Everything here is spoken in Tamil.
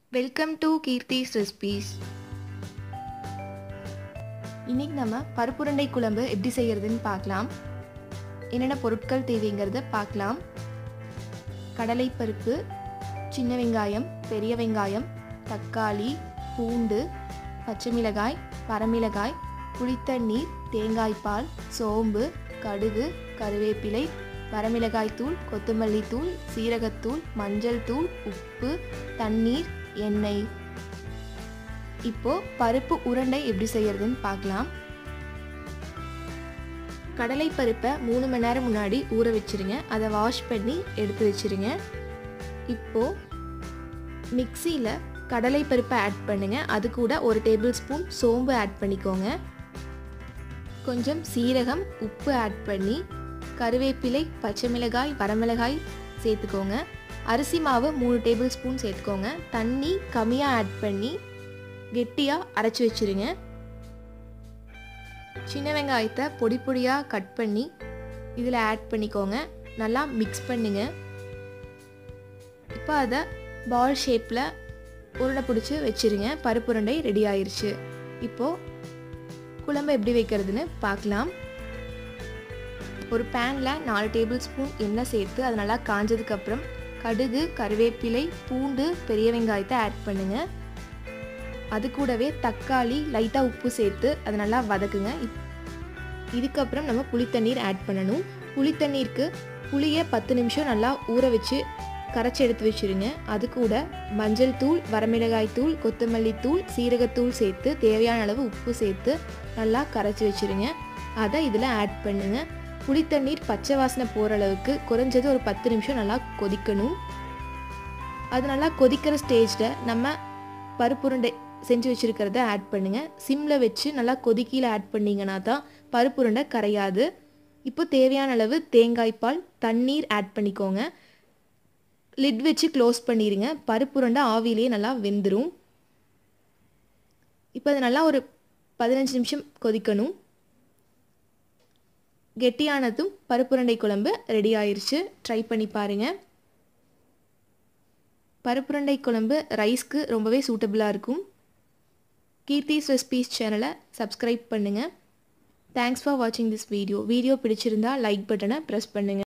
வெல்கம் டு கீர்த்திஸ் ரெசிபீஸ் இன்னைக்கு நம்ம பருப்புருண்டை குழம்பு எப்படி செய்யறதுன்னு பார்க்கலாம் என்னென்ன பொருட்கள் தேவைங்கிறத பார்க்கலாம் கடலைப்பருப்பு சின்ன வெங்காயம் பெரிய வெங்காயம் தக்காளி பூண்டு பச்சை மிளகாய் வரமிளகாய் புளித்தண்ணீர் தேங்காய்பால் சோம்பு கடுகு கருவேப்பிலை வரமிளகாய் தூள் கொத்தமல்லி தூள் சீரகத்தூள் மஞ்சள் தூள் உப்பு தண்ணீர் எண்ணெய் இப்போ பருப்பு உருண்டை எப்படி செய்யறதுன்னு பார்க்கலாம் கடலை பருப்பை மூணு மணி நேரம் முன்னாடி ஊற வச்சிருங்க அதை வாஷ் பண்ணி எடுத்து வச்சிருங்க இப்போ மிக்சியில் கடலை பருப்பை ஆட் பண்ணுங்க அது கூட ஒரு டேபிள் ஸ்பூன் சோம்பு ஆட் பண்ணிக்கோங்க கொஞ்சம் சீரகம் உப்பு ஆட் பண்ணி கருவேப்பிலை பச்சை மிளகாய் வரமிளகாய் சேர்த்துக்கோங்க அரிசி மாவு மூணு டேபிள் ஸ்பூன் சேர்த்துக்கோங்க தண்ணி கம்மியாக ஆட் பண்ணி கெட்டியாக அரைச்சி வச்சுருங்க சின்ன வெங்காயத்தை பொடி பொடியாக கட் பண்ணி இதில் ஆட் பண்ணிக்கோங்க நல்லா மிக்ஸ் பண்ணுங்க இப்போ அதை பால் ஷேப்பில் உருண்டை பிடிச்சி வச்சுருங்க பருப்புருண்டை ரெடி ஆயிருச்சு இப்போது குழம்பு எப்படி வைக்கிறதுன்னு பார்க்கலாம் ஒரு பேனில் நாலு டேபிள் ஸ்பூன் எண்ணெய் சேர்த்து அது நல்லா காஞ்சதுக்கப்புறம் கடுகு கருவேப்பிலை பூண்டு பெரிய வெங்காயத்தை ஆட் பண்ணுங்கள் அது கூடவே தக்காளி லைட்டாக உப்பு சேர்த்து அதை நல்லா வதக்குங்க இதுக்கப்புறம் நம்ம புளித்தண்ணீர் ஆட் பண்ணணும் புளித்தண்ணீருக்கு புளியை பத்து நிமிஷம் நல்லா ஊற வச்சு கரைச்சி எடுத்து வச்சுருங்க அது கூட மஞ்சள் தூள் வரமிளகாய் தூள் கொத்தமல்லி தூள் சீரகத்தூள் சேர்த்து தேவையான அளவு உப்பு சேர்த்து நல்லா கரைச்சி வச்சுருங்க அதை இதில் ஆட் பண்ணுங்கள் புளித்தண்ணீர் பச்சை வாசனை போகிற அளவுக்கு குறைஞ்சது ஒரு பத்து நிமிஷம் நல்லா கொதிக்கணும் அது நல்லா கொதிக்கிற ஸ்டேஜில் நம்ம பருப்புருண்டை செஞ்சு வச்சுருக்கிறத ஆட் பண்ணுங்கள் சிம்மில் வச்சு நல்லா கொதிக்கியில் ஆட் பண்ணிங்கன்னா தான் பருப்புருண்டை கரையாது இப்போ தேவையான அளவு தேங்காய் பால் தண்ணீர் ஆட் பண்ணிக்கோங்க லிட் வச்சு க்ளோஸ் பண்ணிடுங்க பருப்புருண்டை ஆவிலேயே நல்லா வெந்துடும் இப்போ அது நல்லா ஒரு பதினஞ்சு நிமிஷம் கொதிக்கணும் கெட்டியானதும் பருப்புருண்டை குழம்பு ரெடி ஆயிருச்சு ட்ரை பண்ணி பாருங்கள் பருப்புருண்டை குழம்பு ரைஸ்க்கு ரொம்பவே சூட்டபுளாக இருக்கும் கீர்த்திஸ் ரெசிபீஸ் சேனலை சப்ஸ்கிரைப் பண்ணுங்கள் தேங்க்ஸ் ஃபார் வாட்சிங் திஸ் வீடியோ வீடியோ பிடிச்சிருந்தா லைக் பட்டனை ப்ரெஸ் பண்ணுங்கள்